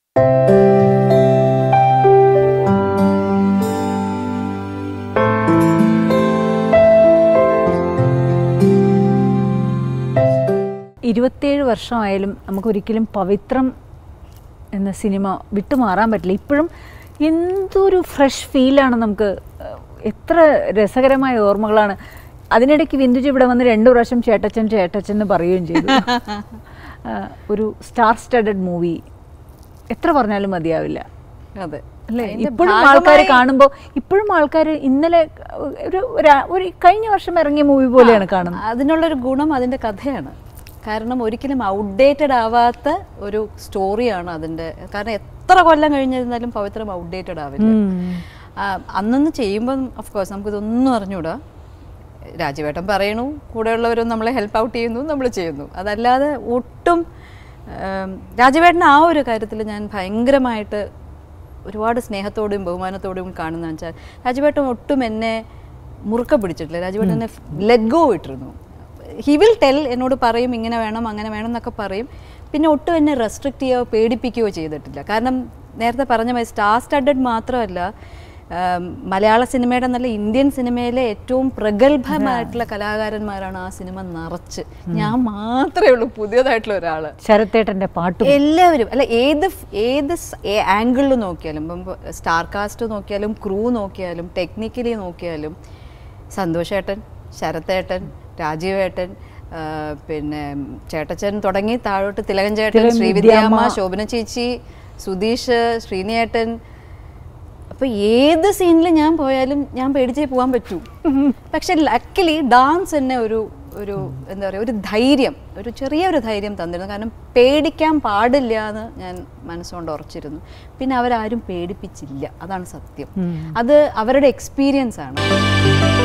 ഇരുപത്തേഴ് വർഷമായാലും നമുക്കൊരിക്കലും പവിത്രം എന്ന സിനിമ വിട്ടുമാറാൻ പറ്റില്ല ഇപ്പോഴും എന്തൊരു ഫ്രഷ് ഫീലാണ് നമുക്ക് ഏഹ്, എത്ര രസകരമായ ഓർമ്മകളാണ് അതിനിടയ്ക്ക് വിന്ദുജി ഇവിടെ വന്ന് രണ്ടു പ്രാവശ്യം ചേട്ടച്ചൻ ചേട്ടച്ചൻ എന്ന് പറയുകയും ചെയ്തു ആ, ഒരു സ്റ്റാർ സ്റ്റഡഡ് മൂവി എത്ര പറഞ്ഞാലും മതിയാവില്ല അതെ അല്ലേ അതിന്റെ ഇപ്പോഴും ആൾക്കാർ കാണുമ്പോൾ ഇപ്പോഴും ആൾക്കാർ ഇന്നലെ ഒരു ഒരു- ഒരു കഴിഞ്ഞ വർഷം ഇറങ്ങിയ മൂവി പോലെയാണ് കാണുന്നത് അതിനുള്ളൊരു ഗുണം അതിൻ്റെ കഥയാണ് കാരണം ഒരിക്കലും ഔട്ട്ഡേറ്റഡ് ആവാത്ത ഒരു സ്റ്റോറിയാണ് അതിൻ്റെ കാരണം എത്ര കൊല്ലം കഴിഞ്ഞിരുന്നാലും പവിത്രം ഔട്ട്ഡേറ്റഡ് ആവില്ല ആ, അന്നന്ന് ചെയ്യുമ്പം ഓഫ് കോഴ്സ് നമുക്കിതൊന്നും അറിഞ്ഞൂടാ രാജുവേട്ടൻ പറയണു കൂടെയുള്ളവരും നമ്മളെ ഹെൽപ്പ് ഔട്ട് ചെയ്യുന്നു നമ്മൾ ചെയ്യുന്നു അതല്ലാതെ ഒട്ടും ഉം, രാജുവേട്ടൻ ആ ഒരു കാര്യത്തിൽ ഞാൻ ഭയങ്കരമായിട്ട് ഒരുപാട് സ്നേഹത്തോടെയും ബഹുമാനത്തോടെയും കാണുന്ന വെച്ചാൽ രാജുവേട്ടൻ ഒട്ടും എന്നെ മുറുക്ക പിടിച്ചിട്ടില്ല രാജുവേട്ടൻ എന്നെ ലെറ്റ് ഗോ ഇട്ടിരുന്നു ഹി വിൽ ടെൽ എന്നോട് പറയും ഇങ്ങനെ വേണം അങ്ങനെ വേണം എന്നൊക്കെ പറയും പിന്നെ ഒട്ടും എന്നെ റെസ്ട്രിക്റ്റ് ചെയ്യുകയോ പേടിപ്പിക്കുകയോ ചെയ്തിട്ടില്ല കാരണം നേരത്തെ പറഞ്ഞ മാതിരി സ്റ്റാർ സ്റ്റഡഡ് മാത്രമല്ല ആം, മലയാള സിനിമയുടെ നല്ല ഇന്ത്യൻ സിനിമയിലെ ഏറ്റവും പ്രഗത്ഭമായിട്ടുള്ള കലാകാരന്മാരാണ് ആ സിനിമ നിറച്ച് ഞാൻ മാത്രമേ ഉള്ളൂ പുതിയതായിട്ടുള്ള ഒരാള് ശരത്തേട്ടന്റെ പാട്ടും എല്ലാവരും അല്ല ഏത് ഫ്- ഏത് ആംഗിളിൽ നോക്കിയാലും ഇപ്പം സ്റ്റാർ കാസ്റ്റ് നോക്കിയാലും ക്രൂ നോക്കിയാലും ടെക്നിക്കലി നോക്കിയാലും സന്തോഷേട്ടൻ ശരത്തേട്ടൻ രാജീവേട്ടൻ ആ, പിന്നെ ചേട്ടച്ചൻ തുടങ്ങി താഴോട്ട് തിലകൻ ചേട്ടൻ തിലകൻ ശ്രീവിദ്യാമ്മ വിദ്യാമ്മ. ശോഭന ചേച്ചി സുധീഷ് ശ്രീനിയേട്ടൻ അപ്പൊ ഏത് സീനിൽ ഞാൻ പോയാലും ഞാൻ പേടിച്ചേ പോകാൻ പറ്റൂ പക്ഷെ ലക്കിലി ഡാൻസ് എന്നെ ഒരു ഒരു എന്താ പറയുക ഒരു ധൈര്യം ഒരു ചെറിയൊരു ധൈര്യം തന്നിരുന്നു കാരണം പേടിക്കാൻ പാടില്ല എന്ന് ഞാൻ മനസ്സുകൊണ്ട് ഉറച്ചിരുന്നു പിന്നെ അവരാരും പേടിപ്പിച്ചില്ല അതാണ് സത്യം അത് അവരുടെ എക്സ്പീരിയൻസ് ആണ്